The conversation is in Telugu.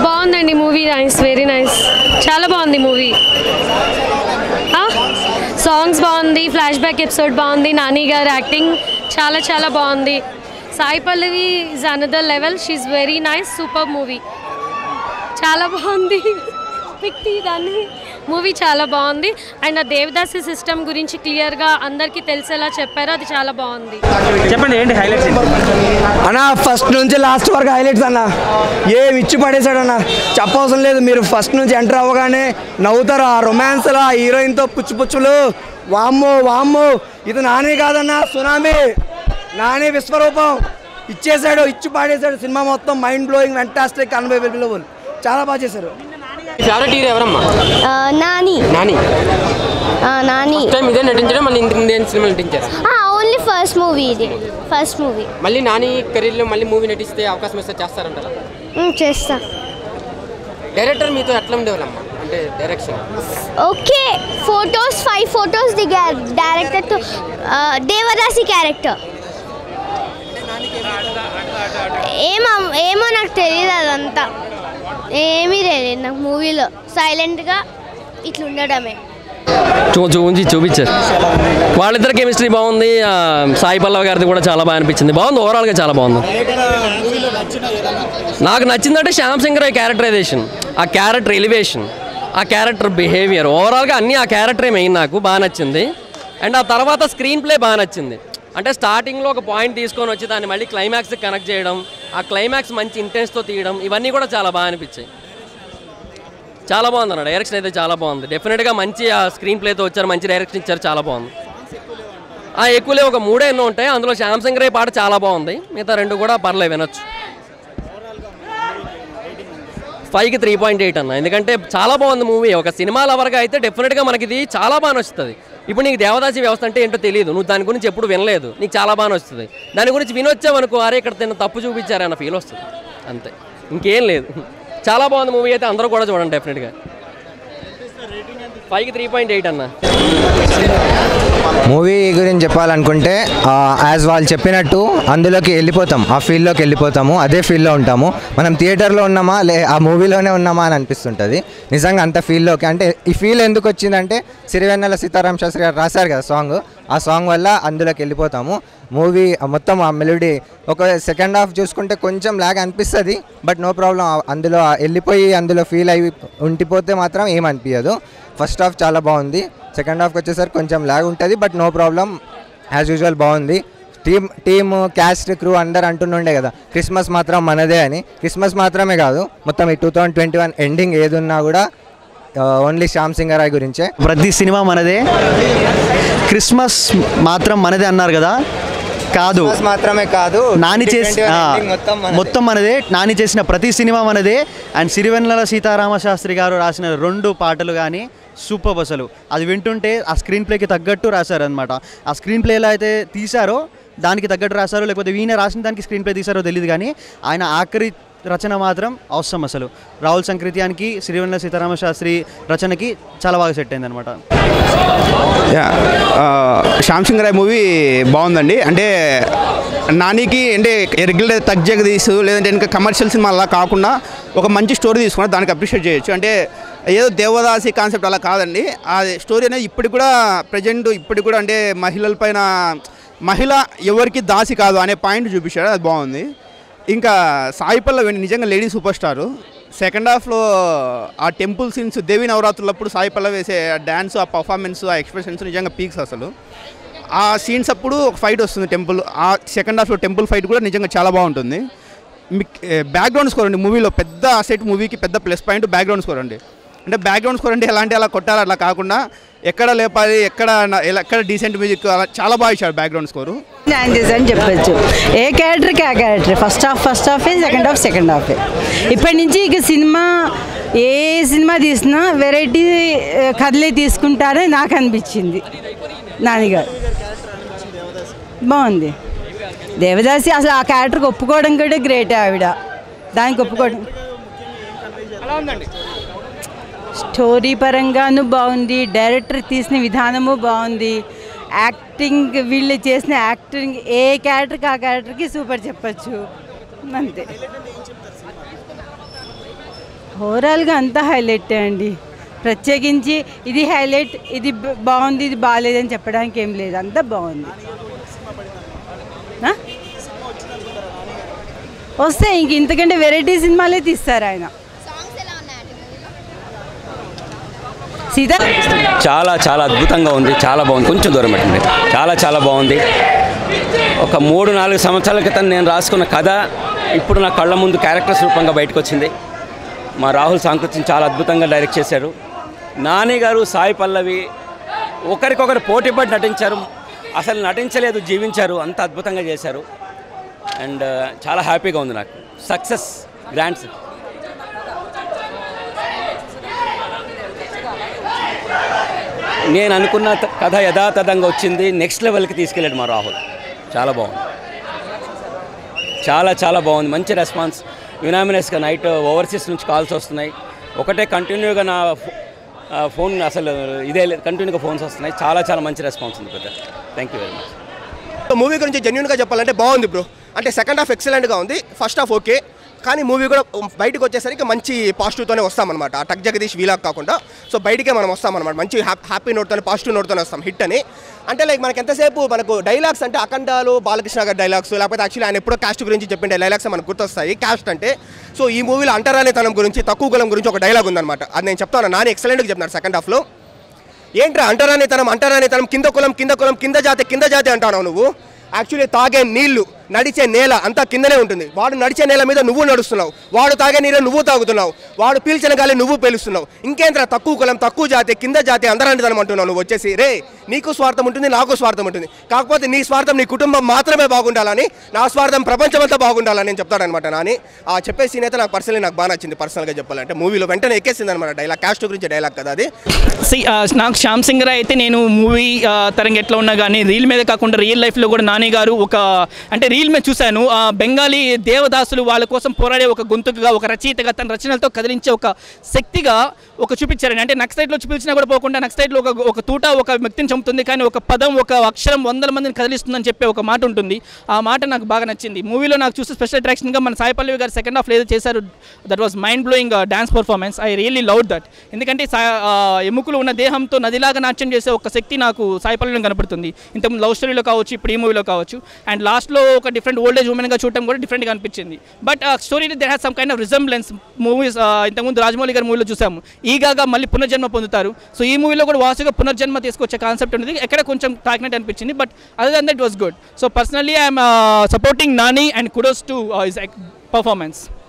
బాగుందండి మూవీ నైస్ వెరీ నైస్ చాలా బాగుంది మూవీ సాంగ్స్ బాగుంది ఫ్లాష్ బ్యాక్ ఎపిసోడ్ బాగుంది నాని గారి యాక్టింగ్ చాలా చాలా బాగుంది Sai Pallavi is another level she very nice super movie చాలా బాగుంది వ్యక్తి దాన్ని మూవీ చాలా బాగుంది అండ్ ఆ దేవదాసి సిస్టమ్ గురించి క్లియర్గా అందరికీ తెలిసేలా చెప్పారు అది చాలా బాగుంది చెప్పండి ఏంటి హైలైట్స్ అన్న ఫస్ట్ నుంచి లాస్ట్ వరకు హైలైట్స్ అన్న ఏం ఇచ్చి పడేశాడు అన్న చెప్పవసరం లేదు మీరు ఫస్ట్ నుంచి ఎంటర్ అవ్వగానే నవ్వుతారు ఆ రొమాన్స్లో ఆ హీరోయిన్తో పుచ్చు పుచ్చులు వామ్మో వామ్మో ఇది నానే కాదన్న సునామీ నానే విశ్వరూపం ఇచ్చేసాడు ఇచ్చి పాడేశాడు సినిమా మొత్తం మైండ్ బ్లోయింగ్ వెంటాస్టిక్ అన్బైబుల్ చాలా బాగా చేశారు ఫేవరెట్ హీరో ఎవరమ్మా ఆ, నాని నాని ఆ, నాని టైం ఇదే నటించడం మళ్ళీ ఇంత ఇండియన్ సినిమా నటించారు ఓన్లీ ఫస్ట్ మూవీ ఇది ఫస్ట్ మూవీ మళ్ళీ నాని కెరీర్లో మళ్ళీ మూవీ నటిస్తే అవకాశం ఇస్తే చేస్తారంటారా చేస్తా డైరెక్టర్ మీతో ఎట్లా ఉండేవాళ్ళమ్మా అంటే direction okay photos five photos దిగారు డైరెక్టర్తో దేవదాసి క్యారెక్టర్ ఏమో ఏమో నాకు తెలియదు అదంతా ఏమీ తెలియదు నాకు మూవీలో సైలెంట్గా ఇట్లా ఉండడమే చూ చూపించి చూపించారు వాళ్ళిద్దరు కెమిస్ట్రీ బాగుంది ఆ, సాయి పల్లవి గారిది కూడా చాలా బాగా అనిపించింది బాగుంది ఓవరాల్గా చాలా బాగుంది నాకు నచ్చిందంటే శ్యామ్ సింగ్ రాయ్ క్యారెక్టరైజేషన్ ఆ క్యారెక్టర్ ఎలివేషన్ ఆ క్యారెక్టర్ బిహేవియర్ ఓవరాల్గా అన్నీ ఆ క్యారెక్టరే మెయిన్ నాకు బాగా నచ్చింది అండ్ ఆ తర్వాత స్క్రీన్ ప్లే బాగా నచ్చింది అంటే స్టార్టింగ్లో ఒక పాయింట్ తీసుకొని వచ్చి దాన్ని మళ్ళీ క్లైమాక్స్కి కనెక్ట్ చేయడం ఆ క్లైమాక్స్ మంచి ఇంటెన్స్తో తీయడం ఇవన్నీ కూడా చాలా బాగా అనిపించాయి చాలా బాగుంది అన్న డైరెక్షన్ అయితే చాలా బాగుంది డెఫినెట్గా మంచి ఆ స్క్రీన్ ప్లేతో వచ్చారు మంచి డైరెక్షన్ ఇచ్చారు చాలా బాగుంది ఆ ఎక్కువలే ఒక మూడే ఎన్నో ఉంటాయి అందులో శ్యామ్సంగ్ రే పాట చాలా బాగుంది మిగతా రెండు కూడా పర్లేదు వినొచ్చు ఫైవ్కి త్రీ పాయింట్ ఎయిట్ అన్న ఎందుకంటే చాలా బాగుంది మూవీ ఒక సినిమా లవర్గా అయితే డెఫినెట్గా మనకి ఇది చాలా బాగా నచ్చుతుంది ఇప్పుడు నీకు దేవదాసి వ్యవస్థ అంటే ఏంటో తెలియదు నువ్వు దాని గురించి ఎప్పుడు వినలేదు నీకు చాలా బాగా నచ్చుతుంది దాని గురించి వినొచ్చావనుకో అరే ఇక్కడ తిన్న తప్పు చూపించారన్న ఫీల్ వస్తుంది అంతే ఇంకేం లేదు చాలా బాగుంది మూవీ అయితే అందరూ కూడా చూడండి డెఫినెట్గా ఫైవ్కి త్రీ పాయింట్ ఎయిట్ అన్న మూవీ గురించి చెప్పాలనుకుంటే యాజ్ వాళ్ళు చెప్పినట్టు అందులోకి వెళ్ళిపోతాం ఆ ఫీల్డ్లోకి వెళ్ళిపోతాము అదే ఫీల్డ్లో ఉంటాము మనం థియేటర్లో ఉన్నామా లే ఆ మూవీలోనే ఉన్నామా అని అనిపిస్తుంటుంది నిజంగా అంత ఫీల్డ్లోకి అంటే ఈ ఫీల్ ఎందుకు వచ్చిందంటే సిరివెన్నెల సీతారాం శాస్త్రి గారు రాశారు కదా సాంగ్ ఆ సాంగ్ వల్ల అందులోకి వెళ్ళిపోతాము మూవీ మొత్తం ఆ మెలోడీ ఒక సెకండ్ హాఫ్ చూసుకుంటే కొంచెం లాగ్ అనిపిస్తుంది బట్ నో ప్రాబ్లం అందులో వెళ్ళిపోయి అందులో ఫీల్ అయి ఉండిపోతే మాత్రం ఏం అనిపించదు ఫస్ట్ హాఫ్ చాలా బాగుంది సెకండ్ హాఫ్కి వచ్చేసరికి కొంచెం లాగ్ ఉంటుంది but no problem as usual బాగుంది టీమ్ టీమ్ క్యాస్ట్ క్రూ అందరు అంటుండే కదా క్రిస్మస్ మాత్రం మనదే అని క్రిస్మస్ మాత్రమే కాదు మొత్తం ఈ టూ థౌజండ్ ట్వంటీ వన్ ఎండింగ్ ఏది ఉన్నా కూడా ఓన్లీ శ్యామ్ సింగరాయ్ గురించే ప్రతి సినిమా మనదే క్రిస్మస్ మాత్రం మనదే అన్నారు కదా కాదు క్రిస్మస్ మాత్రమే కాదు నాని చేసి 2021 ఆ, ending మొత్తం మనదే. మొత్తం మనదే నాని చేసిన ప్రతి సినిమా మనదే అండ్ సిరివెన్నెల సీతారామ శాస్త్రి గారు రాసిన రెండు పాటలు కానీ సూపర్ అసలు అది వింటుంటే ఆ స్క్రీన్ ప్లేకి తగ్గట్టు రాశారు అనమాట ఆ స్క్రీన్ ప్లేలో అయితే తీశారో దానికి తగ్గట్టు రాశారో లేకపోతే వీణ రాసిన దానికి స్క్రీన్ ప్లే తీశారో తెలియదు కానీ ఆయన ఆఖరి రచన మాత్రం అవసరం అసలు రాహుల్ సంకృత్యానికి సిరివెన్నెల సీతారామ శాస్త్రి రచనకి చాలా బాగా సెట్ అయింది అనమాట యా శ్యామ్ సింగ్ రాయ్ మూవీ బాగుందండి అంటే నానికి అంటే రెగ్యులర్ తగ్ జగదీసు లేదంటే ఇంకా కమర్షియల్ సినిమా అలా కాకుండా ఒక మంచి స్టోరీ తీసుకుని దానికి అప్రిషియేట్ చేయొచ్చు అంటే ఏదో దేవదాసి కాన్సెప్ట్ అలా కాదండి ఆ స్టోరీ అనేది ఇప్పటికి కూడా ప్రజెంట్ ఇప్పటికి కూడా అంటే మహిళల పైన మహిళ ఎవరికి దాసి కాదు అనే పాయింట్ చూపించాడు అది బాగుంది ఇంకా సాయి పల్లవి నిజంగా లేడీ సూపర్ స్టారు సెకండ్ హాఫ్లో ఆ టెంపుల్ సీన్స్ దేవి నవరాత్రులప్పుడు సాయి పల్లవి వేసే ఆ డ్యాన్స్ ఆ పర్ఫార్మెన్స్ ఆ ఎక్స్ప్రెషన్స్ నిజంగా పీక్స్ అసలు ఆ సీన్స్ అప్పుడు ఒక ఫైట్ వస్తుంది టెంపుల్ ఆ సెకండ్ హాఫ్లో టెంపుల్ ఫైట్ కూడా నిజంగా చాలా బాగుంటుంది మీకు బ్యాక్గ్రౌండ్ స్కోర్ అండి మూవీలో పెద్ద సెట్ మూవీకి పెద్ద ప్లస్ పాయింట్ బ్యాక్గ్రౌండ్ స్కోర్ అండి అంటే బ్యాక్గ్రౌండ్ స్కోర్ అంటే ఎలాంటి అలా కొట్టాలి అట్లా కాకుండా ఎక్కడ లేపాలి ఎక్కడ నా- ఎలా- ఎక్కడ డీసెంట్ మ్యూజిక్ అలా చాలా బాగా ఇచ్చాడు బ్యాక్గ్రౌండ్ స్కోరు న్యాయం చేశారని చెప్పొచ్చు ఏ క్యారెక్టర్కి ఆ క్యారెక్టర్ ఫస్ట్ హాఫ్ ఫస్ట్ హాఫే సెకండ్ హాఫ్ సెకండ్ హాఫే ఇప్పటి నుంచి ఇక సినిమా ఏ సినిమా తీసినా వెరైటీ కథలే తీసుకుంటారని నాకు అనిపించింది నానిగారు బాగుంది దేవదాసి అసలు ఆ క్యారెక్టర్కి ఒప్పుకోవడం కూడా గ్రేట్ ఆవిడ దానికి ఒప్పుకోవడం స్టోరీ పరంగాను బాగుంది డైరెక్టర్ తీసిన విధానము బాగుంది యాక్టింగ్ వీళ్ళు చేసిన యాక్టింగ్ ఏ క్యారెక్టర్కి ఆ క్యారెక్టర్కి సూపర్ చెప్పచ్చు అంతే ఓవరాల్గా అంతా హైలైట్ అండి ప్రత్యేకించి ఇది హైలైట్ ఇది బ- బాగుంది ఇది బాగాలేదని చెప్పడానికి ఏం లేదు అంతా బాగుంది ఆ? వస్తే ఇంక ఇంతకంటే వెరైటీ సినిమాలే తీస్తారు ఆయన సీత చాలా చాలా అద్భుతంగా ఉంది చాలా బాగుంది కొంచెం దూరం పెట్టండి చాలా చాలా బాగుంది ఒక మూడు నాలుగు సంవత్సరాల క్రితం నేను రాసుకున్న కథ ఇప్పుడు నా కళ్ళ ముందు క్యారెక్టర్స్ రూపంగా బయటకు వచ్చింది మా రాహుల్ సాంకృత్యం చాలా అద్భుతంగా డైరెక్ట్ చేశారు నాని గారు సాయి పల్లవి ఒకరికొకరు పోటీపడి నటించారు అసలు నటించలేదు జీవించారు అంత అద్భుతంగా చేశారు అండ్ చాలా హ్యాపీగా ఉంది నాకు సక్సెస్ గ్రాండ్స్ నేను అనుకున్న త- కథ యథాతథంగా వచ్చింది నెక్స్ట్ లెవెల్కి తీసుకెళ్ళాడు మా రాహుల్ చాలా బాగుంది చాలా చాలా బాగుంది మంచి రెస్పాన్స్ యునామినస్గా నైట్ ఓవర్సీస్ నుంచి కాల్స్ వస్తున్నాయి ఒకటే కంటిన్యూగా నా ఫో- ఆ, ఫోన్ అసలు ఇదే లేదు కంటిన్యూగా ఫోన్స్ వస్తున్నాయి చాలా చాలా మంచి రెస్పాన్స్ ఉంది పెద్ద thank you very much movie గురించి జెన్యున్గా చెప్పాలంటే బాగుంది బ్రో అంటే సెకండ్ హాఫ్ ఎక్సలెంట్గా ఉంది ఫస్ట్ హాఫ్ ఓకే కానీ మూవీ కూడా బయటకు వచ్చేసరికి మంచి పాజిటివ్తోనే వస్తామన్నమాట ఆ టక్ జగదీష్ వీలాగ్ కాకుండా సో బయటికే మనం వస్తామన్నమాట మంచి హ్యాపీ హ్యాపీ నోట్తోనే పాజిటివ్ నోట్తోనే వస్తాం హిట్ అని అంటే లైక్ మనకి ఎంతసేపు మనకు డైలాగ్స్ అంటే అఖండాలు బాలకృష్ణ గారి డైలాగ్స్ లేకపోతే యాక్చువల్లీ ఆయన ఎప్పుడో కాస్ట్ గురించి చెప్పిన డైలాగ్స్ మనకు గుర్తొస్తాయి కాస్ట్ అంటే సో ఈ మూవీలో అంటరానితనం గురించి తక్కువ కులం గురించి ఒక డైలాగ్ ఉందన్నమాట అది నేను చెప్తాను నాని ఎక్సలెంట్గా చెప్తున్నాను సెకండ్ హాఫ్లో ఏంట్రా అంటరానితనం అంటరానితనం కింద కులం కింద కులం కింద జాతి కింద జాతి అంటావు నువ్వు యాక్చువల్లీ తాగే నీళ్లు నడిచే నేల అంతా కిందనే ఉంటుంది వాడు నడిచే నేల మీద నువ్వు నడుస్తున్నావు వాడు తాగే నీళ్ళు నువ్వు తాగుతున్నావు వాడు పీల్చిన గాలి నువ్వు పీలుస్తున్నావు ఇంకేంట్రా తక్కువ కులం తక్కువ జాతి కింద జాతి అందరానితనం అంటున్నావు నువ్వు వచ్చేసి రే నీకు స్వార్థం ఉంటుంది నాకు స్వార్థం ఉంటుంది కాకపోతే నీ స్వార్థం నీ కుటుంబం మాత్రమే బాగుండాలని నా స్వార్థం ప్రపంచమంతా బాగుండాలని నేను చెప్తాడనమాట నాని ఆ చెప్పే సీన్ అయితే నాకు పర్సనలీ నాకు బాగా నచ్చింది పర్సనల్గా చెప్పాలంటే మూవీలో వెంటనే ఎక్కేసింది అనమాట డైలాగ్ క్యాస్ట్ గురించి డైలాగ్ కదా అది See, ఆ, నాకు శ్యామ్ సింగ్ రాయ్ అయితే నేను మూవీ తరంగా ఎట్లా ఉన్నా కానీ రీల్ మీద కాకుండా రియల్ లైఫ్లో కూడా నాని గారు ఒక అంటే రీల్ మీద చూశాను ఆ, బెంగాలీ దేవదాసులు వాళ్ళ కోసం పోరాడే ఒక గొంతుకుగా ఒక రచయితగా తన రచనలతో కదిలించే ఒక శక్తిగా ఒక చూపించారని అంటే నక్సైట్లో చూపించినా కూడా పోకుండా నక్సైట్లో ఒక ఒక తూట ఒక వ్యక్తిని చంపుతుంది కానీ ఒక పదం ఒక అక్షరం వందల మందిని కదిలిస్తుందని చెప్పే ఒక మాట ఉంటుంది ఆ మాట నాకు బాగా నచ్చింది మూవీలో నాకు చూస్తే స్పెషల్ అట్రాక్షన్గా మన సాయి పల్లవి గారు సెకండ్ హాఫ్ ఏదో చేశారు that was mind blowing dance performance I really love that ఎందుకంటే సా- ఆ, ఎముకలు ఉన్న దేహంతో నదిలాగా నాట్యం చేసే ఒక శక్తి నాకు సాయి పల్లవిలో కనపడుతుంది ఇంతకుముందు లవ్ స్టోరీలో కావచ్చు ఇప్పుడు ఈ మూవీలో కావచ్చు అండ్ లాస్ట్లో ఒక డిఫరెంట్ ఓల్డ్ ఏజ్ ఉమెన్గా చూడటం కూడా డిఫరెంట్గా అనిపించింది బట్ ఆ story they has some kind of resemblance movies ఇంతకుముందు రాజమౌళి గారి మూవీలో చూసాము ఈగాగా మళ్ళీ పునర్జన్మ పొందుతారు సో ఈ మూవీలో కూడా వాసుగా పునర్జన్మ తీసుకొచ్చే కాన్సెప్ట్ ఉంది ఎక్కడ కొంచెం తాకినట్టు అనిపించింది but other than that was good so personally I'm supporting Nani and kudos to his performance